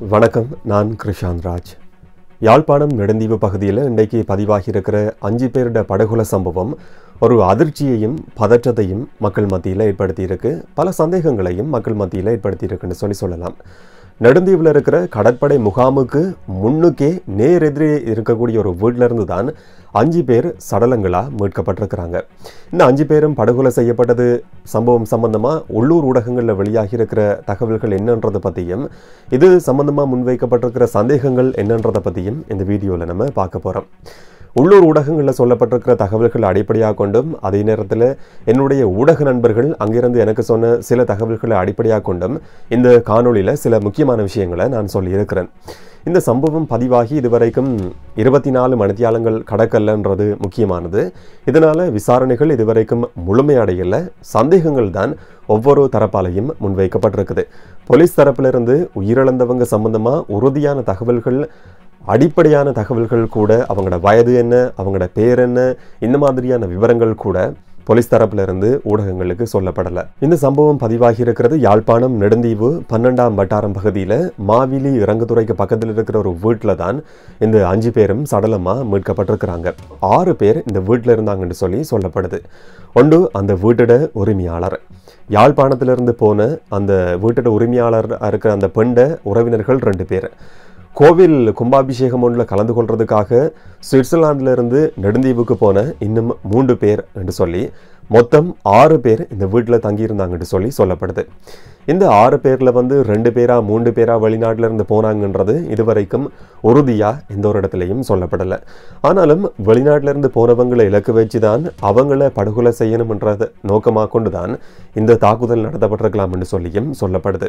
வணக்கம் நான் கிருஷாந்த் ராஜ் யாழ்ப்பாணம் நெடுந்தீவு பகுதியில் இன்றைக்கு பதிவாகி இருக்கிற அஞ்சு பேருட படுகொலை சம்பவம் ஒரு அதிர்ச்சியையும் பதற்றத்தையும் மக்கள் மத்தியில் ஏற்படுத்தியிருக்கு பல சந்தேகங்களையும் மக்கள் மத்தியில் ஏற்படுத்தியிருக்குன்னு சொல்லி சொல்லலாம் நெடுந்தீவில் இருக்கிற கடற்படை முகாமுக்கு முன்னுக்கே நேரெதிரே இருக்கக்கூடிய ஒரு வீட்டில இருந்து தான் அஞ்சு பேர் சடலங்களாக மீட்கப்பட்டிருக்கிறாங்க இந்த அஞ்சு பேரும் படுகொலை செய்யப்பட்டது சம்பவம் சம்பந்தமாக உள்ளூர் ஊடகங்களில் வெளியாகி இருக்கிற தகவல்கள் என்னன்றதை பற்றியும் இது சம்பந்தமாக முன்வைக்கப்பட்டிருக்கிற சந்தேகங்கள் என்னன்றதை பற்றியும் இந்த வீடியோவில் நம்ம பார்க்க போகிறோம் உள்ளூர் ஊடகங்களில் சொல்லப்பட்டிருக்கிற தகவல்களை அடிப்படையாக கொண்டும் அதே நேரத்தில் என்னுடைய ஊடக நண்பர்கள் அங்கிருந்து எனக்கு சொன்ன சில தகவல்களை அடிப்படையாக கொண்டும் இந்த காணொளியில் சில முக்கியமான விஷயங்களை நான் சொல்லியிருக்கிறேன் இந்த சம்பவம் பதிவாகி இதுவரைக்கும் இருபத்தி நாலு மணித்தியாலங்கள் கடக்கல்லன்றது முக்கியமானது இதனால் விசாரணைகள் இதுவரைக்கும் முழுமையடையல சந்தேகங்கள் தான் ஒவ்வொரு தரப்பாலையும் முன்வைக்கப்பட்டிருக்குது போலீஸ் தரப்பிலிருந்து உயிரிழந்தவங்க சம்பந்தமாக உறுதியான தகவல்கள் அடிப்படையான தகவல்கள் கூட அவங்களோட வயது என்ன அவங்களோட பேர் என்ன இந்த மாதிரியான விவரங்கள் கூட போலீஸ் தரப்புல இருந்து ஊடகங்களுக்கு சொல்லப்படலை இந்த சம்பவம் பதிவாகி இருக்கிறது யாழ்ப்பாணம் நெடுந்தீவு பன்னெண்டாம் வட்டாரம் பகுதியில் மாவிலி இறங்குதுறைக்கு பக்கத்தில் இருக்கிற ஒரு வீட்டில் தான் இந்த அஞ்சு பேரும் சடலமாக மீட்கப்பட்டிருக்கிறாங்க ஆறு பேர் இந்த வீட்டில் இருந்தாங்கன்னு சொல்லி சொல்லப்படுது ஒன்று அந்த வீட்டோட உரிமையாளர் யாழ்ப்பாணத்திலிருந்து போன அந்த வீட்டோட உரிமையாளர் இருக்கிற அந்த பெண்ட உறவினர்கள் ரெண்டு பேர் கோவில் கும்பாபிஷேகம் ஒன்றில் கலந்து கொள்றதுக்காக சுவிட்சர்லாந்துல இருந்து நெடுந்தீவுக்கு போன இன்னும் மூன்று பேர் என்று சொல்லி மொத்தம் ஆறு பேர் இந்த வீட்டில் தங்கியிருந்தாங்கன்னு சொல்லி சொல்லப்படுது இந்த ஆறு பேரில் வந்து ரெண்டு பேரா மூன்று பேரா வெளிநாட்டில இருந்து போனாங்கன்றது இதுவரைக்கும் உறுதியாக எந்த ஒரு இடத்துலையும் சொல்லப்படலை ஆனாலும் வெளிநாட்டில இருந்து போனவங்களை இலக்கு வச்சு தான் அவங்கள படுகொலை செய்யணும்ன்றத நோக்கமாக கொண்டு தான் இந்த தாக்குதல் நடத்தப்பட்டிருக்கலாம்னு சொல்லியும் சொல்லப்படுது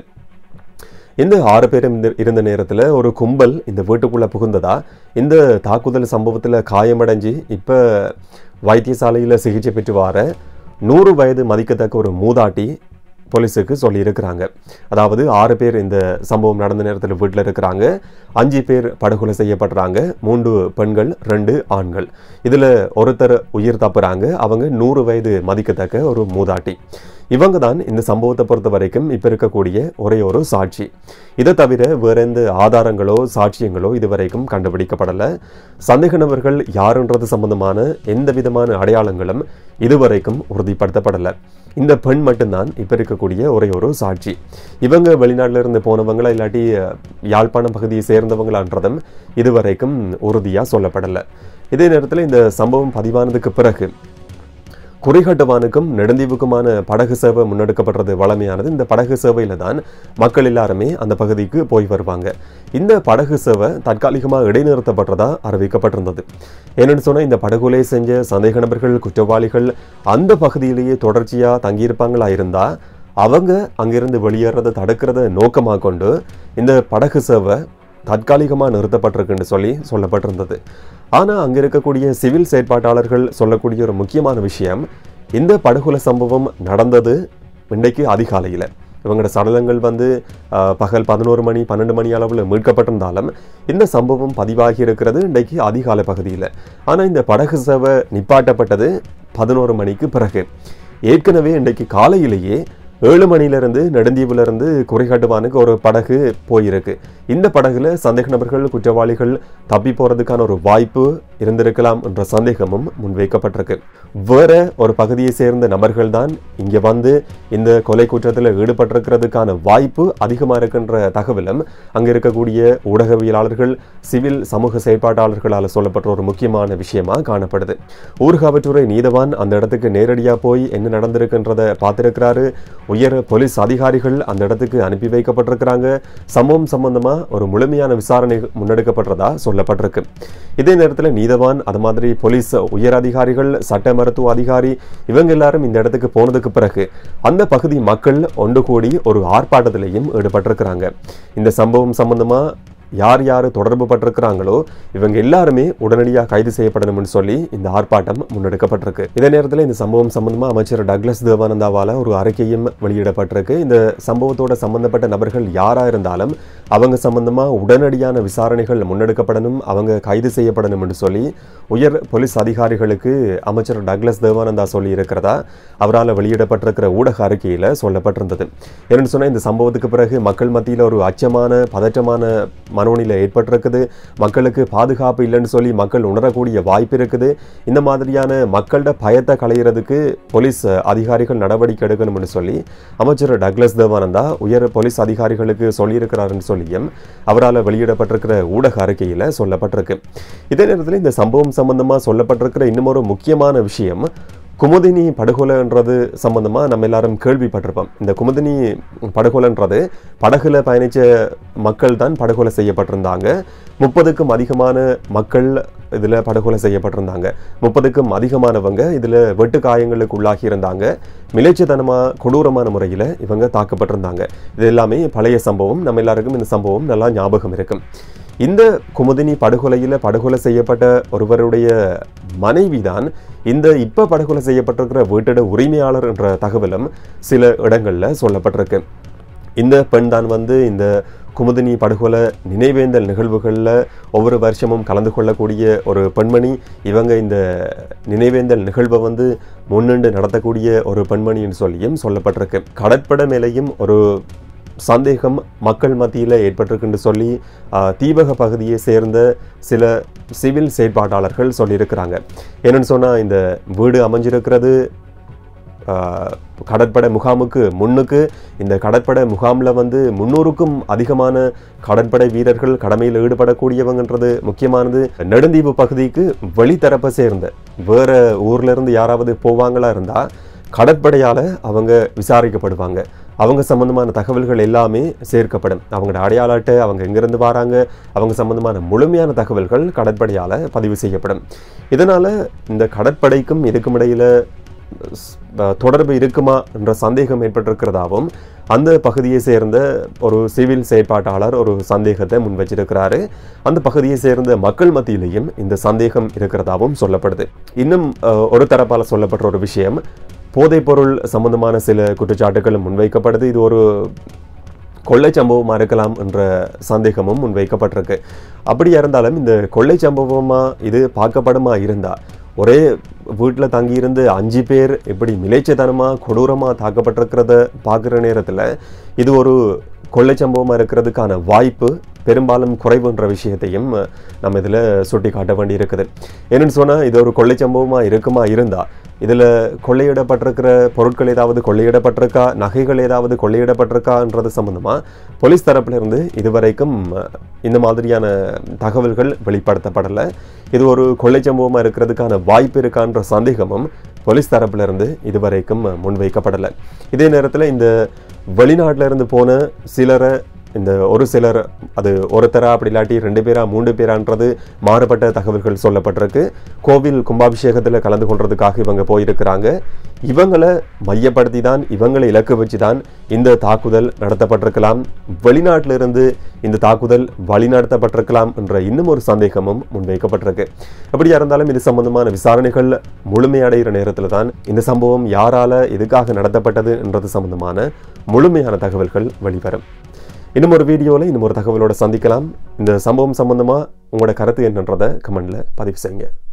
இந்த ஆறு பேரும் இந்த இருந்த நேரத்தில் ஒரு கும்பல் இந்த வீட்டுக்குள்ளே புகுந்ததா இந்த தாக்குதல் சம்பவத்தில் காயமடைஞ்சு இப்போ வைத்தியசாலையில் சிகிச்சை பெற்று வர நூறு வயது மதிக்கத்தக்க ஒரு மூதாட்டி போலீஸுக்கு சொல்லியிருக்கிறாங்க அதாவது ஆறு பேர் இந்த சம்பவம் நடந்த நேரத்தில் வீட்டில் இருக்கிறாங்க அஞ்சு பேர் படுகொலை செய்யப்படுறாங்க மூன்று பெண்கள் ரெண்டு ஆண்கள் இதில் ஒருத்தர் உயிர் தப்புறாங்க அவங்க நூறு வயது மதிக்கத்தக்க ஒரு மூதாட்டி இவங்க தான் இந்த சம்பவத்தை பொறுத்த வரைக்கும் இப்போ இருக்கக்கூடிய ஒரே ஒரு சாட்சி இதை தவிர வேற எந்த ஆதாரங்களோ சாட்சியங்களோ இதுவரைக்கும் கண்டுபிடிக்கப்படலை சந்தேக நபர்கள் யாருன்றது சம்பந்தமான எந்த விதமான அடையாளங்களும் இதுவரைக்கும் உறுதிப்படுத்தப்படலை இந்த பெண் மட்டும்தான் இப்போ இருக்கக்கூடிய ஒரே ஒரு சாட்சி இவங்க வெளிநாட்டில இருந்து போனவங்களா இல்லாட்டி யாழ்ப்பாணம் பகுதியை சேர்ந்தவங்களான்றதும் இதுவரைக்கும் உறுதியாக சொல்லப்படலை இதே நேரத்தில் இந்த சம்பவம் பதிவானதுக்கு பிறகு குறிகட்டுவானுக்கும் நெடுந்தீவுக்குமான படகு சேவை முன்னெடுக்கப்படுறது வளமையானது இந்த படகு சேவையில் தான் மக்கள் எல்லாருமே அந்த பகுதிக்கு போய் வருவாங்க இந்த படகு சேவை தற்காலிகமாக இடைநிறுத்தப்பட்டதா அறிவிக்கப்பட்டிருந்தது என்னென்னு சொன்னால் இந்த படகுலை செஞ்ச சந்தேக நபர்கள் குற்றவாளிகள் அந்த பகுதியிலேயே தொடர்ச்சியாக தங்கியிருப்பாங்களா இருந்தால் அவங்க அங்கிருந்து வெளியேறதை தடுக்கிறத நோக்கமாக கொண்டு இந்த படகு சேவை தற்காலிகமாக நிறுத்தப்பட்டிருக்குன்னு சொல்லி சொல்லப்பட்டிருந்தது ஆனால் அங்கே இருக்கக்கூடிய சிவில் செயற்பாட்டாளர்கள் சொல்லக்கூடிய ஒரு முக்கியமான விஷயம் இந்த படுகொலை சம்பவம் நடந்தது இன்றைக்கு அதிகாலையில் இவங்களோட சடலங்கள் வந்து பகல் பதினோரு மணி பன்னெண்டு மணி அளவில் மீட்கப்பட்டிருந்தாலும் இந்த சம்பவம் பதிவாகி இருக்கிறது இன்றைக்கு அதிகாலை பகுதியில் ஆனால் இந்த படகு சேவை நிப்பாட்டப்பட்டது பதினோரு மணிக்கு பிறகு ஏற்கனவே இன்றைக்கு காலையிலேயே ஏழு மணிலிருந்து நெடுந்தீவுலேருந்து குறைகாட்டுவானுக்கு ஒரு படகு போயிருக்கு இந்த படகுல சந்தேக நபர்கள் குற்றவாளிகள் தப்பி போகிறதுக்கான ஒரு வாய்ப்பு இருந்திருக்கலாம் என்ற சந்தேகமும் முன்வைக்கப்பட்டிருக்கு வேற ஒரு பகுதியை சேர்ந்த நபர்கள் தான் இங்கே வந்து இந்த கொலை குற்றத்தில் ஈடுபட்டிருக்கிறதுக்கான வாய்ப்பு அதிகமாக இருக்கின்ற தகவலும் அங்கே இருக்கக்கூடிய ஊடகவியலாளர்கள் சிவில் சமூக செயற்பாட்டாளர்களால் சொல்லப்பட்ட ஒரு முக்கியமான விஷயமா காணப்படுது ஊர்காவற்றுறை நீதவான் அந்த இடத்துக்கு நேரடியாக போய் என்ன நடந்திருக்குன்றதை பார்த்துருக்கிறாரு உயர் போலீஸ் அதிகாரிகள் அந்த இடத்துக்கு அனுப்பி வைக்கப்பட்டிருக்கிறாங்க சம்பவம் சம்பந்தமாக ஒரு முழுமையான விசாரணை முன்னெடுக்கப்படுறதா சொல்லப்பட்டிருக்கு இதே நேரத்தில் நீதவான் அது மாதிரி போலீஸ் உயர் அதிகாரிகள் சட்ட மருத்துவ அதிகாரி இவங்க எல்லாரும் இந்த இடத்துக்கு போனதுக்கு பிறகு அந்த பகுதி மக்கள் ஒன்று கூடி ஒரு ஆர்ப்பாட்டத்திலையும் ஈடுபட்டிருக்கிறாங்க இந்த சம்பவம் சம்பந்தமாக யார் யார் தொடர்பு பட்டிருக்கிறாங்களோ இவங்க எல்லாருமே உடனடியாக கைது செய்யப்படணும்னு சொல்லி இந்த ஆர்ப்பாட்டம் முன்னெடுக்கப்பட்டிருக்கு இதே நேரத்தில் இந்த சம்பவம் சம்பந்தமாக அமைச்சர் டக்ளஸ் தேவானந்தாவால் ஒரு அறிக்கையும் வெளியிடப்பட்டிருக்கு இந்த சம்பவத்தோட சம்பந்தப்பட்ட நபர்கள் யாராக இருந்தாலும் அவங்க சம்பந்தமாக உடனடியான விசாரணைகள் முன்னெடுக்கப்படணும் அவங்க கைது செய்யப்படணும் என்று சொல்லி உயர் போலீஸ் அதிகாரிகளுக்கு அமைச்சர் டக்ளஸ் தேவானந்தா சொல்லி இருக்கிறதா அவரால் வெளியிடப்பட்டிருக்கிற ஊடக அறிக்கையில் சொல்லப்பட்டிருந்தது என்னென்னு சொன்னால் இந்த சம்பவத்துக்கு பிறகு மக்கள் மத்தியில் ஒரு அச்சமான பதற்றமான மனோநிலை ஏற்பட்டிருக்குது மக்களுக்கு பாதுகாப்பு இல்லைன்னு சொல்லி மக்கள் உணரக்கூடிய வாய்ப்பு இருக்குது இந்த மாதிரியான மக்களோட பயத்தை களையிறதுக்கு போலீஸ் அதிகாரிகள் நடவடிக்கை எடுக்கணும்னு சொல்லி அமைச்சர் டக்ளஸ் தேவானந்தா உயர் போலீஸ் அதிகாரிகளுக்கு சொல்லியிருக்கிறாருன்னு சொல்லியும் அவரால் வெளியிடப்பட்டிருக்கிற ஊடக அறிக்கையில் சொல்லப்பட்டிருக்கு இதே நேரத்தில் இந்த சம்பவம் சம்பந்தமாக சொல்லப்பட்டிருக்கிற இன்னும் ஒரு முக்கியமான விஷயம் குமுதினி படுகொலைன்றது சம்பந்தமாக நம்ம எல்லாரும் கேள்விப்பட்டிருப்போம் இந்த குமுதினி படுகொலைன்றது படகுல பயணித்த மக்கள் தான் படுகொலை செய்யப்பட்டிருந்தாங்க முப்பதுக்கும் அதிகமான மக்கள் இதில் படுகொலை செய்யப்பட்டிருந்தாங்க முப்பதுக்கும் அதிகமானவங்க இதில் வெட்டு காயங்களுக்கு உள்ளாகி இருந்தாங்க மிலேச்சத்தனமாக கொடூரமான முறையில் இவங்க தாக்கப்பட்டிருந்தாங்க இது எல்லாமே பழைய சம்பவம் நம்ம எல்லாருக்கும் இந்த சம்பவம் நல்லா ஞாபகம் இருக்கும் இந்த குமுதினி படுகொலையில் படுகொலை செய்யப்பட்ட ஒருவருடைய மனைவி தான் இந்த இப்போ படுகொலை செய்யப்பட்டிருக்கிற வீட்டோட உரிமையாளர் என்ற தகவலும் சில இடங்களில் சொல்லப்பட்டிருக்கு இந்த பெண் தான் வந்து இந்த குமுதினி படுகொலை நினைவேந்தல் நிகழ்வுகளில் ஒவ்வொரு வருஷமும் கலந்து கொள்ளக்கூடிய ஒரு பெண்மணி இவங்க இந்த நினைவேந்தல் நிகழ்வை வந்து முன்னின்று நடத்தக்கூடிய ஒரு பெண்மணின்னு சொல்லியும் சொல்லப்பட்டிருக்கு கடற்பட மேலேயும் ஒரு சந்தேகம் மக்கள் மத்தியில் ஏற்பட்டிருக்குன்னு சொல்லி தீபக பகுதியை சேர்ந்த சில சிவில் செயற்பாட்டாளர்கள் சொல்லியிருக்கிறாங்க என்னென்னு சொன்னால் இந்த வீடு அமைஞ்சிருக்கிறது கடற்படை முகாமுக்கு முன்னுக்கு இந்த கடற்படை முகாமில் வந்து முன்னூறுக்கும் அதிகமான கடற்படை வீரர்கள் கடமையில் ஈடுபடக்கூடியவங்கன்றது முக்கியமானது நெடுந்தீவு பகுதிக்கு வெளித்தரப்பை சேர்ந்த வேற ஊர்ல இருந்து யாராவது போவாங்களா இருந்தால் கடற்படையால் அவங்க விசாரிக்கப்படுவாங்க அவங்க சம்பந்தமான தகவல்கள் எல்லாமே சேர்க்கப்படும் அவங்களோட அடையாள அட்டை அவங்க எங்கேருந்து வராங்க அவங்க சம்பந்தமான முழுமையான தகவல்கள் கடற்படையால் பதிவு செய்யப்படும் இதனால் இந்த கடற்படைக்கும் இதுக்கும் இடையில் தொடர்பு இருக்குமா என்ற சந்தேகம் ஏற்பட்டிருக்கிறதாவும் அந்த பகுதியை சேர்ந்த ஒரு சிவில் செயற்பாட்டாளர் ஒரு சந்தேகத்தை முன் வச்சிருக்கிறாரு அந்த பகுதியை சேர்ந்த மக்கள் மத்தியிலையும் இந்த சந்தேகம் இருக்கிறதாவும் சொல்லப்படுது இன்னும் ஒரு தரப்பால் சொல்லப்படுற ஒரு விஷயம் போதைப்பொருள் சம்பந்தமான சில குற்றச்சாட்டுகளும் முன்வைக்கப்படுது இது ஒரு கொள்ளை சம்பவமாக இருக்கலாம் என்ற சந்தேகமும் முன்வைக்கப்பட்டிருக்கு அப்படியா இருந்தாலும் இந்த கொள்ளை சம்பவமாக இது பார்க்கப்படுமா இருந்தால் ஒரே வீட்டில் தங்கியிருந்து அஞ்சு பேர் இப்படி மிளைச்சத்தனமாக கொடூரமாக தாக்கப்பட்டிருக்கிறத பார்க்குற நேரத்தில் இது ஒரு கொள்ளை சம்பவமாக இருக்கிறதுக்கான வாய்ப்பு பெரும்பாலும் குறைவுன்ற விஷயத்தையும் நம்ம இதில் சுட்டி காட்ட வேண்டி இருக்குது என்னென்னு சொன்னால் இது ஒரு கொள்ளை சம்பவமாக இருக்குமா இருந்தால் இதில் கொள்ளையிடப்பட்டிருக்கிற பொருட்கள் ஏதாவது கொள்ளையிடப்பட்டிருக்கா நகைகள் ஏதாவது கொள்ளையிடப்பட்டிருக்கான்றது சம்மந்தமாக போலீஸ் தரப்பிலிருந்து இதுவரைக்கும் இந்த மாதிரியான தகவல்கள் வெளிப்படுத்தப்படலை இது ஒரு கொள்ளை சம்பவமாக இருக்கிறதுக்கான வாய்ப்பு இருக்கான்ற சந்தேகமும் போலீஸ் தரப்பிலிருந்து இதுவரைக்கும் முன்வைக்கப்படலை இதே நேரத்தில் இந்த வெளிநாட்டில் இருந்து போன சிலரை இந்த ஒரு சிலர் அது ஒருத்தரா அப்படி இல்லாட்டி ரெண்டு பேரா மூன்று பேரான்றது மாறுபட்ட தகவல்கள் சொல்லப்பட்டிருக்கு கோவில் கும்பாபிஷேகத்தில் கலந்து கொள்றதுக்காக இவங்க போயிருக்கிறாங்க இவங்களை மையப்படுத்தி தான் இவங்களை இலக்கு வச்சு தான் இந்த தாக்குதல் நடத்தப்பட்டிருக்கலாம் வெளிநாட்டிலிருந்து இந்த தாக்குதல் வழிநடத்தப்பட்டிருக்கலாம் என்ற இன்னும் ஒரு சந்தேகமும் முன்வைக்கப்பட்டிருக்கு அப்படியா இருந்தாலும் இது சம்பந்தமான விசாரணைகள் முழுமையடைகிற நேரத்தில் தான் இந்த சம்பவம் யாரால எதுக்காக நடத்தப்பட்டது என்றது சம்பந்தமான முழுமையான தகவல்கள் வெளிவரும் இன்னும் ஒரு வீடியோவில் இன்னும் ஒரு தகவலோட சந்திக்கலாம் இந்த சம்பவம் சம்பந்தமாக உங்களோட கருத்து என்னன்றதை கமெண்டில் பதிவு செய்யுங்க